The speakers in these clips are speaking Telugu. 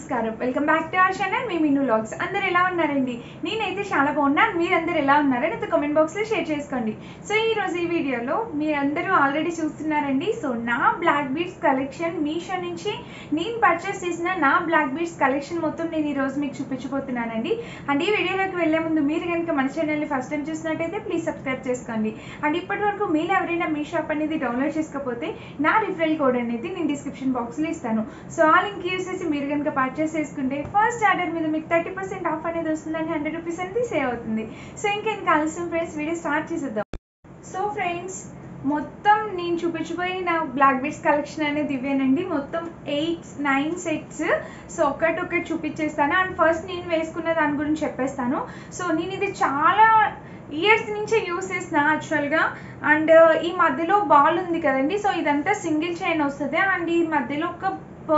నమస్కారం welcome back to our channel మీ మిన్ను లాగ్స్ అందరు ఎలా ఉన్నారండి నేనైతే చాలా బాగున్నాను మీరందరూ ఎలా ఉన్నారని అయితే కామెంట్ బాక్స్లో షేర్ చేసుకోండి సో ఈ రోజు ఈ వీడియోలో మీరందరూ ఆల్రెడీ చూస్తున్నారండి సో నా బ్లాక్ బీడ్స్ కలెక్షన్ మీషో నుంచి నేను పర్చేస్ చేసిన నా బ్లాక్ బీడ్స్ కలెక్షన్ మొత్తం నేను ఈ రోజు మీకు చూపించబోతున్నానండి అండ్ ఈ వీడియోలోకి వెళ్ళే ముందు మీరు కనుక మన ఛానల్ని ఫస్ట్ టైం చూసినట్టయితే ప్లీజ్ సబ్స్క్రైబ్ చేసుకోండి అండ్ ఇప్పటి వరకు మీరు ఎవరైనా మీ షాప్ అనేది డౌన్లోడ్ చేసుకోకపోతే నా రిఫరల్ కోడ్ అనేది నేను డిస్క్రిప్షన్ బాక్స్లో ఇస్తాను సో ఆ లింక్ యూస్ చేసి మీరు కనుక పర్చేస్ చేసుకుంటే ఫస్ట్ ఆర్డర్ మీద మీకు థర్టీ పర్సెంట్ ఆఫ్ అనేది వస్తుందని హండ్రెడ్ రూపీస్ అనేది సేవ్ అవుతుంది సో ఇంకేం కావాల్సిన ఫ్రెండ్స్ వీడియో స్టార్ట్ చేసేద్దాం సో ఫ్రెండ్స్ మొత్తం నేను చూపించబోయిన బ్లాక్ బీడ్స్ కలెక్షన్ అనేది ఇవేనండి మొత్తం ఎయిట్ నైన్ సెట్స్ సో ఒకటి ఒకటి చూపించేస్తాను అండ్ ఫస్ట్ నేను వేసుకున్న దాని గురించి చెప్పేస్తాను సో నేను ఇది చాలా ఇయర్స్ నుంచే యూస్ చేసిన యాక్చువల్గా అండ్ ఈ మధ్యలో బాల్ ఉంది కదండి సో ఇదంతా సింగిల్ చైన్ వస్తుంది అండ్ ఈ మధ్యలో ఒక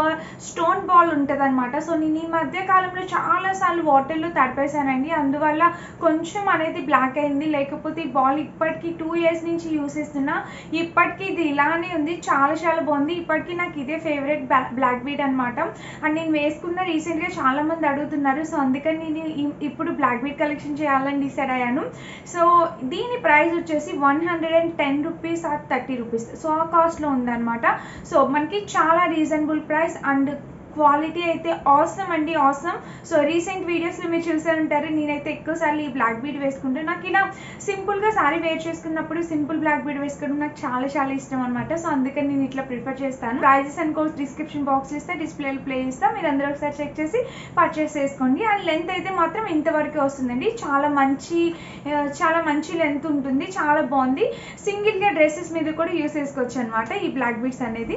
స్టోన్ బాల్ ఉంటుంది అనమాట సో నేను ఈ మధ్య కాలంలో చాలాసార్లు వాటర్లో తడిపేశానండి అందువల్ల కొంచెం అనేది బ్లాక్ అయింది లేకపోతే ఈ బాల్ ఇప్పటికీ టూ ఇయర్స్ నుంచి యూస్ చేస్తున్నా ఇప్పటికీ ఇది ఇలానే ఉంది చాలా చాలా బాగుంది ఇప్పటికీ నాకు ఇదే ఫేవరెట్ బ్లాక్ బీడ్ అనమాట అండ్ నేను వేసుకున్న రీసెంట్గా చాలా మంది అడుగుతున్నారు సో అందుకని నేను ఇ- ఇప్పుడు బ్లాక్ బీడ్ కలెక్షన్ చేయాలని డిసైడ్ అయ్యాను సో దీని ప్రైస్ వచ్చేసి one hundred and ten rupees or thirty rupees so ఆ కాస్ట్లో ఉందన్నమాట సో మనకి చాలా రీజనబుల్ ప్రైస్ అండ్ క్వాలిటీ అయితే ఆసమ్ అండి ఆసమ్ సో రీసెంట్ వీడియోస్లో మీరు చూసే ఉంటారు నేనైతే ఎక్కువసార్లు ఈ బ్లాక్ బీడ్ వేసుకుంటే నాకు ఇలా సింపుల్గా సారీ వేర్ చేసుకున్నప్పుడు సింపుల్ బ్లాక్ బీడ్ వేసుకోవడం నాకు చాలా చాలా ఇష్టం అనమాట సో అందుకని నేను ఇట్లా ప్రిఫర్ చేస్తాను prices and course description box ఇస్తే డిస్ప్లేలో ప్లే చేస్తా మీరు అందరూ ఒకసారి చెక్ చేసి పర్చేస్ చేసుకోండి అండ్ లెంత్ అయితే మాత్రం ఇంతవరకు వస్తుందండి చాలా మంచి ఆ, చాలా మంచి లెంత్ ఉంటుంది చాలా బాగుంది సింగిల్గా డ్రెస్సెస్ మీద కూడా యూస్ చేసుకోవచ్చు అనమాట ఈ బ్లాక్ బీడ్స్ అనేది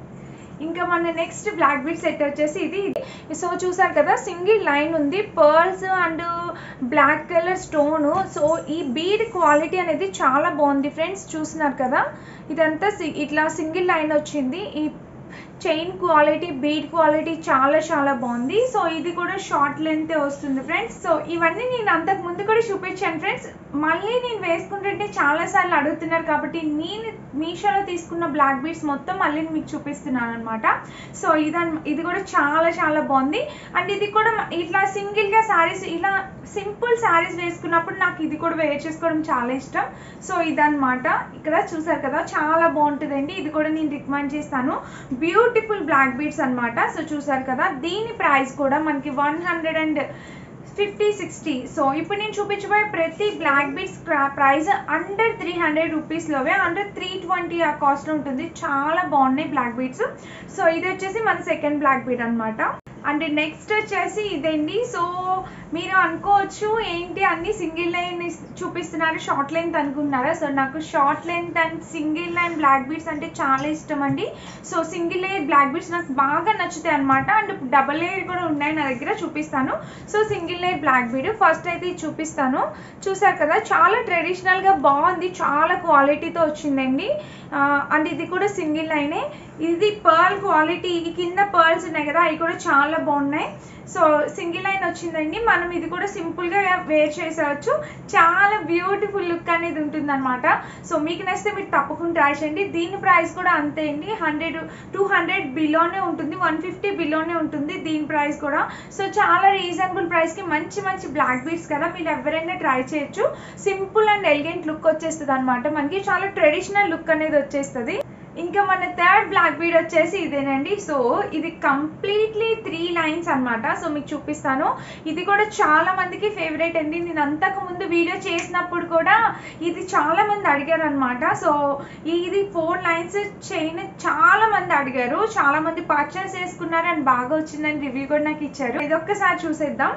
ఇంకా మన నెక్స్ట్ బ్లాక్ బీడ్ సెట్ వచ్చేసి ఇది సో చూసారు కదా సింగిల్ లైన్ ఉంది pearls and black colour stone so ఈ బీడ్ క్వాలిటీ అనేది చాలా బాగుంది ఫ్రెండ్స్ చూస్తున్నారు కదా ఇదంతా సి- ఇట్లా సింగిల్ లైన్ వచ్చింది ఈ చైన్ క్వాలిటీ బీడ్ క్వాలిటీ చాలా చాలా బాగుంది సో ఇది కూడా షార్ట్ లెంత్ వస్తుంది ఫ్రెండ్స్ సో ఇవన్నీ నేను అంతకు ముందు కూడా చూపించాను ఫ్రెండ్స్ మళ్ళీ నేను వేసుకుంటుంటే చాలా సార్లు అడుగుతున్నారు కాబట్టి నేను మీషోలో తీసుకున్న బ్లాక్ బీడ్స్ మొత్తం మళ్ళీ మీకు చూపిస్తున్నాను అనమాట సో ఇదన్ ఇది కూడా చాలా చాలా బాగుంది అండ్ ఇది కూడా మ- ఇట్లా సింగిల్ గా శారీస్ ఇలా సింపుల్ శారీస్ వేసుకున్నప్పుడు నాకు ఇది కూడా వేర్ చేసుకోవడం చాలా ఇష్టం సో ఇదన్నమాట ఇక్కడ చూసారు కదా చాలా బాగుంటుందండి ఇది కూడా నేను రికమెండ్ చేస్తాను బ్యూటిఫుల్ బ్లాక్ బీడ్స్ అన్నమాట సో చూసారు కదా దీని ప్రైస్ కూడా మనకి one hundred and fifty sixty so ఇప్పుడు నేను చూపించబోయే ప్రతి black beads price under three hundred రూపీస్లోవే అండర్ త్రీ ట్వంటీ ఆ కాస్ట్ ఉంటుంది చాలా బాగున్నాయి బ్లాక్ బీడ్స్ సో ఇది వచ్చేసి మన సెకండ్ బ్లాక్ బీడ్ అన్నమాట అండ్ నెక్స్ట్ వచ్చేసి ఇదండి సో మీరు అనుకోవచ్చు ఏంటి అన్ని సింగిల్ లైన్ చూపిస్తున్నారు షార్ట్ లెంత్ అనుకుంటున్నారా సో నాకు short length and single line black beads అంటే చాలా ఇష్టం అండి so single layer black beads నాకు బాగా నచ్చుతాయి అనమాట అండ్ డబల్ లేయర్ కూడా ఉన్నాయి నా దగ్గర చూపిస్తాను so single layer black bead first అయితే ఇది చూపిస్తాను చూసారు కదా చాలా ట్రెడిషనల్గా బాగుంది చాలా క్వాలిటీతో వచ్చిందండి అండ్ ఇది కూడా సింగిల్ లైనే ఇది పర్ల్ క్వాలిటీ ఈ కింద పర్ల్స్ ఉన్నాయి కదా అవి కూడా చాలా బాగున్నాయి సో సింగిల్ లైన్ వచ్చిందండి మనం ఇది కూడా సింపుల్గా వేర్ చేసేవచ్చు చాలా బ్యూటిఫుల్ లుక్ అనేది ఉంటుంది అనమాట సో మీకు నచ్చితే మీరు తప్పకుండా ట్రై చేయండి దీని ప్రైస్ కూడా అంతే అండి హండ్రెడ్ టూ హండ్రెడ్ బిలోనే ఉంటుంది వన్ ఫిఫ్టీ బిలోనే ఉంటుంది దీని ప్రైస్ కూడా సో చాలా రీజనబుల్ ప్రైస్కి మంచి మంచి బ్లాక్ బీడ్స్ కదా మీరు ఎవరైనా ట్రై చేయొచ్చు సింపుల్ అండ్ ఎలిగెంట్ లుక్ వచ్చేస్తుంది అనమాట మనకి చాలా ట్రెడిషనల్ లుక్ అనేది వచ్చేస్తుంది ఇంకా మన థర్డ్ బ్లాక్ బీడ్ వచ్చేసి ఇదేనండి సో ఇది కంప్లీట్లీ త్రీ లైన్స్ అన్నమాట సో మీకు చూపిస్తాను ఇది కూడా చాలా మందికి ఫేవరెట్ అండి నేను అంతకు ముందు వీడియో చేసినప్పుడు కూడా ఇది చాలా మంది అడిగారు అనమాట సో ఇది ఫోర్ లైన్స్ చైన్ చాలా మంది అడిగారు చాలా మంది పర్చేస్ చేసుకున్నారు అండ్ బాగా వచ్చిందని రివ్యూ కూడా నాకు ఇచ్చారు ఇది ఒక్కసారి చూసేద్దాం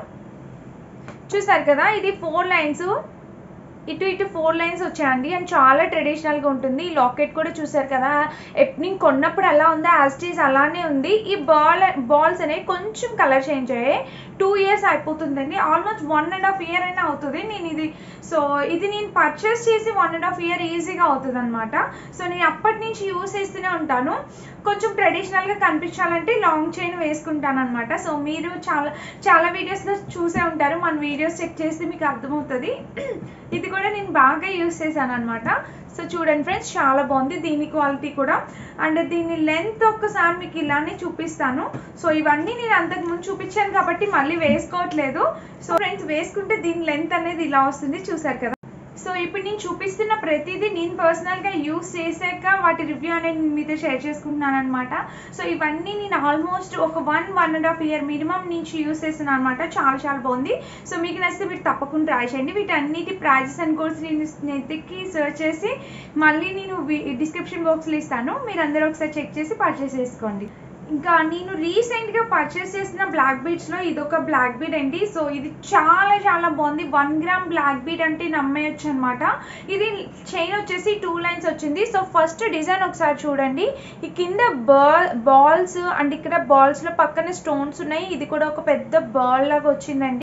చూసారు కదా ఇది ఫోర్ లైన్స్ ఇటు ఇటు ఫోర్ లైన్స్ వచ్చాయండి అండ్ చాలా ట్రెడిషనల్గా ఉంటుంది ఈ లాకెట్ కూడా చూసారు కదా ఎప్- నేను కొన్నప్పుడు ఎలా ఉందో యాస్టీస్ అలానే ఉంది ఈ బాల్ బాల్స్ అనేవి కొంచెం కలర్ చేంజ్ అయ్యాయి టూ ఇయర్స్ అయిపోతుందండి almost one and half year అయినా అవుతుంది నేను ఇది సో ఇది నేను పర్చేస్ చేసి వన్ అండ్ హాఫ్ ఇయర్ ఈజీగా అవుతుంది అనమాట సో నేను అప్పటి నుంచి యూస్ చేస్తూనే ఉంటాను కొంచెం ట్రెడిషనల్గా కనిపించాలంటే లాంగ్ చైన్ వేసుకుంటాను అనమాట సో మీరు చాలా చాలా వీడియోస్లో చూసే ఉంటారు మన వీడియోస్ చెక్ చేస్తే మీకు అర్థమవుతుంది ఇది కూడా నేను బాగా యూస్ చేశాను అనమాట సో చూడండి ఫ్రెండ్స్ చాలా బాగుంది దీని క్వాలిటీ కూడా అండ్ దీని లెంత్ ఒక్కసారి మీకు ఇలానే చూపిస్తాను సో ఇవన్నీ నేను అంతకు ముందు చూపించాను కాబట్టి మళ్ళీ వేసుకోవట్లేదు సో ఫ్రెండ్స్ వేసుకుంటే దీని లెంత్ అనేది ఇలా వస్తుంది చూసారు కదా సో ఇప్పుడు నేను చూపిస్తున్న ప్రతిదీ నేను పర్సనల్గా యూస్ చేసాక వాటి రివ్యూ అనేది నేను మీతో షేర్ చేసుకుంటున్నాను అనమాట సో ఇవన్నీ నేను ఆల్మోస్ట్ ఒక one one and half year minimum నుంచి యూస్ చేస్తున్నాను అనమాట చాలా చాలా బాగుంది సో మీకు నచ్చితే మీరు తప్పకుండా ట్రై చేయండి వీటన్నిటి ప్రైజెస్ అండ్ కోర్స్ నేను నెత్తికి సర్చ్ చేసి మళ్ళీ నేను డిస్క్రిప్షన్ బాక్స్లో ఇస్తాను మీరు అందరూ ఒకసారి చెక్ చేసి పర్చేస్ చేసుకోండి ఇంకా నేను రీసెంట్గా పర్చేస్ చేసిన బ్లాక్ బీడ్స్లో ఇది ఒక బ్లాక్ బీడ్ అండి సో ఇది చాలా చాలా బాగుంది వన్ గ్రామ్ బ్లాక్ బీడ్ అంటే నమ్మేయచ్చు అనమాట ఇది చైన్ వచ్చేసి టూ లైన్స్ వచ్చింది సో ఫస్ట్ డిజైన్ ఒకసారి చూడండి ఈ కింద బాల్ బాల్స్ అండ్ ఇక్కడ బాల్స్లో పక్కన స్టోన్స్ ఉన్నాయి ఇది కూడా ఒక పెద్ద బాల్ లాగా వచ్చిందండి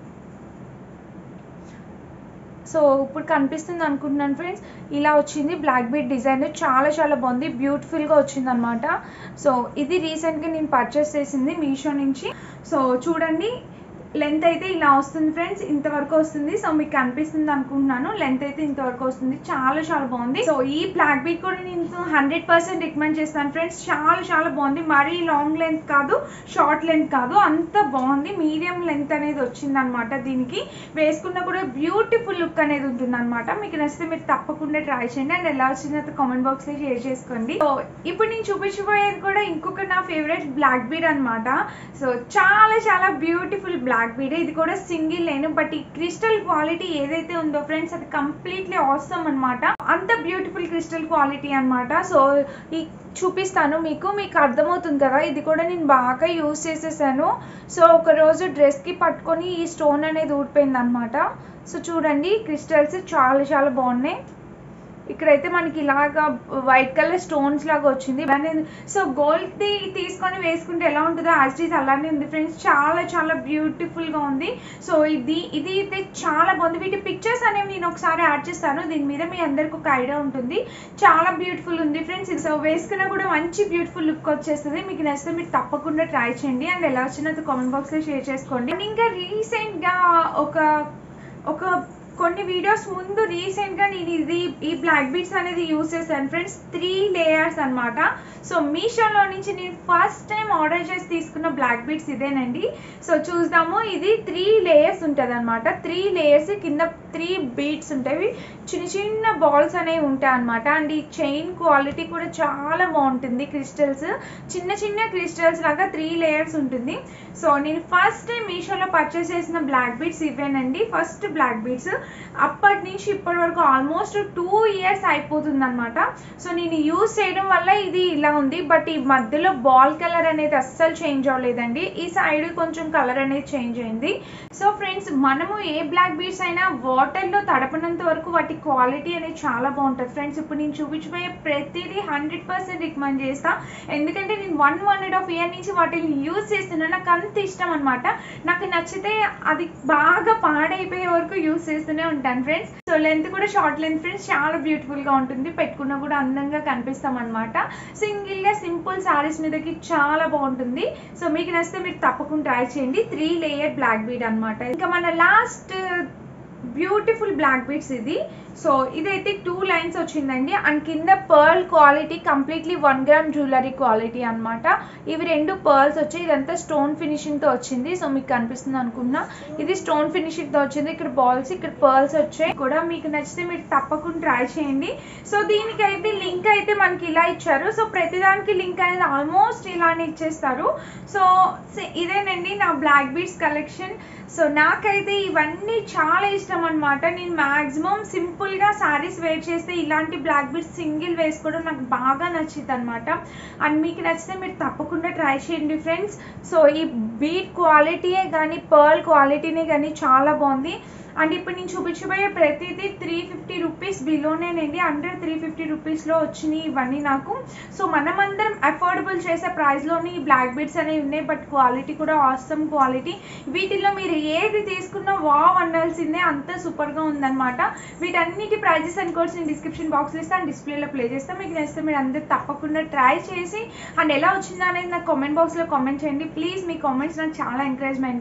సో ఇప్పుడు కనిపిస్తుంది అనుకుంటున్నాను ఫ్రెండ్స్ ఇలా వచ్చింది బ్లాక్ బీట్ డిజైన్ చాలా చాలా బాగుంది బ్యూటిఫుల్గా వచ్చింది అనమాట సో ఇది రీసెంట్గా నేను పర్చేస్ చేసింది మీషో నుంచి సో చూడండి లెంత్ అయితే ఇలా వస్తుంది ఫ్రెండ్స్ ఇంతవరకు వస్తుంది సో మీకు కనిపిస్తుంది అనుకుంటున్నాను లెంత్ అయితే ఇంతవరకు వస్తుంది చాలా చాలా బాగుంది సో ఈ బ్లాక్ బీట్ కూడా నేను హండ్రెడ్ పర్సెంట్ రికమెండ్ చేస్తాను ఫ్రెండ్స్ చాలా చాలా బాగుంది మరీ లాంగ్ లెంత్ కాదు షార్ట్ లెంత్ కాదు అంత బాగుంది మీడియం లెంత్ అనేది వచ్చింది అనమాట దీనికి వేసుకున్న కూడా బ్యూటిఫుల్ లుక్ అనేది ఉంటుంది అనమాట మీకు నచ్చితే మీరు తప్పకుండా ట్రై చేయండి అండ్ ఎలా వచ్చిందో కామెంట్ బాక్స్ లో షేర్ చేసుకోండి సో ఇప్పుడు నేను చూపించబోయేది కూడా ఇంకొక నా ఫేవరెట్ బ్లాక్ బీడ్ అనమాట సో చాలా చాలా బ్యూటిఫుల్ బ్లాక్ బీడ్ ఇది కూడా సింగిల్ లేను బట్ ఈ క్రిస్టల్ క్వాలిటీ ఏదైతే ఉందో ఫ్రెండ్స్ అది కంప్లీట్లీ ఆసమ్ అనమాట అంత బ్యూటిఫుల్ క్రిస్టల్ క్వాలిటీ అనమాట సో ఈ చూపిస్తాను మీకు మీకు అర్థమవుతుంది కదా ఇది కూడా నేను బాగా యూస్ చేసేసాను సో ఒక రోజు డ్రెస్కి పట్టుకొని ఈ స్టోన్ అనేది ఊడిపోయింది అనమాట సో చూడండి క్రిస్టల్స్ చాలా చాలా బాగున్నాయి ఇక్కడైతే మనకి ఇలాగా వైట్ కలర్ స్టోన్స్ లాగా వచ్చింది సో గోల్డ్ తీసుకొని వేసుకుంటే ఎలా ఉంటుందో యాజ్టీస్ అలానే ఉంది ఫ్రెండ్స్ చాలా చాలా బ్యూటిఫుల్ గా ఉంది సో ఇది ఇది అయితే చాలా బాగుంది వీటి పిక్చర్స్ అనేవి నేను ఒకసారి యాడ్ చేస్తాను దీని మీద మీ అందరికి ఒక ఐడియా ఉంటుంది చాలా బ్యూటిఫుల్ ఉంది ఫ్రెండ్స్ సో వేసుకున్నా కూడా మంచి బ్యూటిఫుల్ లుక్ వచ్చేస్తుంది మీకు నచ్చితే మీరు తప్పకుండా ట్రై చేయండి అండ్ ఎలా వచ్చినది కామెంట్ బాక్స్ లో షేర్ చేసుకోండి అండ్ ఇంకా రీసెంట్ గా ఒక ఒక కొన్ని వీడియోస్ ముందు రీసెంట్గా నేను ఇది ఈ బ్లాక్ బీడ్స్ అనేది యూస్ చేశాను ఫ్రెండ్స్ త్రీ లేయర్స్ అనమాట సో మీషోలో నుంచి నేను ఫస్ట్ టైం ఆర్డర్ చేసి తీసుకున్న బ్లాక్ బీడ్స్ ఇదేనండి సో చూద్దాము ఇది త్రీ లేయర్స్ ఉంటుంది అనమాట త్రీ లేయర్స్ కింద త్రీ బీడ్స్ ఉంటాయి చిన్న చిన్న బాల్స్ అనేవి ఉంటాయి అనమాట అండ్ ఈ చైన్ క్వాలిటీ కూడా చాలా బాగుంటుంది క్రిస్టల్స్ చిన్న చిన్న క్రిస్టల్స్ లాగా త్రీ లేయర్స్ ఉంటుంది సో నేను ఫస్ట్ టైం మీషోలో పర్చేస్ చేసిన బ్లాక్ బీడ్స్ ఇవేనండి ఫస్ట్ బ్లాక్ బీడ్స్ అప్పటి నుంచి ఇప్పటి వరకు ఆల్మోస్ట్ టూ ఇయర్స్ అయిపోతుంది అనమాట సో నేను యూస్ చేయడం వల్ల ఇది ఇలా ఉంది బట్ ఈ మధ్యలో బాల్ కలర్ అనేది అస్సలు చేంజ్ అవ్వలేదండి ఈ సైడ్ కొంచెం కలర్ అనేది చేంజ్ అయింది సో ఫ్రెండ్స్ మనము ఏ బ్లాక్ బీడ్స్ అయినా వాటర్లో తడపనంత వరకు వాటి క్వాలిటీ అనేది చాలా బాగుంటుంది ఫ్రెండ్స్ ఇప్పుడు నేను చూపించబోయే ప్రతిదీ హండ్రెడ్ పర్సెంట్ రికమెండ్ చేస్తా ఎందుకంటే నేను one one and half year నుంచి వాటిని యూజ్ చేస్తున్నాను నాకు అంత ఇష్టం అనమాట నాకు నచ్చితే అది బాగా పాడైపోయే వరకు యూజ్ చేస్తూనే ఉంటాను ఫ్రెండ్స్ సో లెంత్ కూడా షార్ట్ లెంత్ ఫ్రెండ్స్ చాలా బ్యూటిఫుల్ గా ఉంటుంది పెట్టుకున్నా కూడా అందంగా కనిపిస్తాం అనమాట సింగిల్ గా సింపుల్ సారీస్ మీదకి చాలా బాగుంటుంది సో మీకు నచ్చితే మీరు తప్పకుండా ట్రై చేయండి త్రీ లేయర్ బ్లాక్ బీడ్ అనమాట ఇంకా మన లాస్ట్ బ్యూటిఫుల్ బ్లాక్ బీడ్స్ ఇది సో ఇదైతే టూ లైన్స్ వచ్చిందండి అండ్ కింద pearl quality completely one gram jewellery quality అనమాట ఇవి రెండు పర్ల్స్ వచ్చి ఇదంతా స్టోన్ ఫినిషింగ్ తో వచ్చింది సో మీకు కనిపిస్తుంది అనుకున్నా ఇది స్టోన్ ఫినిషింగ్ తో వచ్చింది ఇక్కడ బాల్స్ ఇక్కడ పర్ల్స్ వచ్చాయి కూడా మీకు నచ్చితే మీరు తప్పకుండా ట్రై చేయండి సో దీనికైతే లింక్ అయితే మనకి ఇలా ఇచ్చారు సో ప్రతిదానికి లింక్ అనేది ఆల్మోస్ట్ ఇలానే ఇచ్చేస్తారు సో ఇదేనండి నా బ్లాక్ బీడ్స్ కలెక్షన్ సో నాకైతే ఇవన్నీ చాలా ఇష్టం అనమాట నేను మ్యాక్సిమం సింపుల్గా శారీస్ వేర్ చేస్తే ఇలాంటి బ్లాక్ బీడ్స్ సింగిల్ వేసుకోవడం నాకు బాగా నచ్చింది అనమాట అండ్ మీకు నచ్చితే మీరు తప్పకుండా ట్రై చేయండి ఫ్రెండ్స్ సో ఈ బీట్ క్వాలిటీయే కానీ పర్ల్ క్వాలిటీనే కానీ చాలా బాగుంది అండ్ ఇప్పుడు నేను చూపించబోయే ప్రతిదీ త్రీ ఫిఫ్టీ రూపీస్ బిలోనేనండి అండర్ త్రీ ఫిఫ్టీ రూపీస్లో వచ్చినాయి ఇవన్నీ నాకు సో మనమందరం అఫోర్డబుల్ చేసే ప్రైస్లోని ఈ బ్లాక్ బీడ్స్ అనేవి ఉన్నాయి బట్ క్వాలిటీ కూడా ఆసమ్ క్వాలిటీ వీటిల్లో మీరు ఏది తీసుకున్నా వావ్ అనాల్సిందే అంత సూపర్గా ఉందన్నమాట వీటన్నిటి ప్రైజెస్ అండ్ కోర్స్ నేను డిస్క్రిప్షన్ బాక్స్లో ఇస్తాను డిస్ప్లేలో ప్లే చేస్తాను మీకు నచ్చితే మీరు అందరూ తప్పకుండా ట్రై చేసి అండ్ ఎలా వచ్చిందా అనేది నాకు కామెంట్ బాక్స్లో కామెంట్ చేయండి ప్లీజ్ మీ కామెంట్స్ నాకు చాలా ఎంకరేజ్మెంట్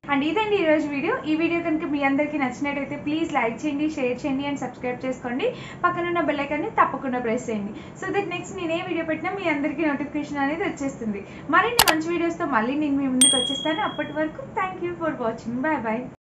అండ్ ఇదండి ఈరోజు వీడియో ఈ వీడియో కనుక మీ అందరికీ నచ్చినట్టయితే ప్లీజ్ లైక్ చేయండి షేర్ చేయండి అండ్ సబ్స్క్రైబ్ చేసుకోండి పక్కనున్న బెల్ ఐకాన్ని తప్పకుండా ప్రెస్ చేయండి సో దట్ నెక్స్ట్ నేను ఏ వీడియో పెట్టినా మీ అందరికీ నోటిఫికేషన్ అనేది వచ్చేస్తుంది మరిన్ని మంచి వీడియోస్తో మళ్ళీ నేను మీ ముందుకు వచ్చేస్తాను అప్పటి వరకు thank you for watching bye bye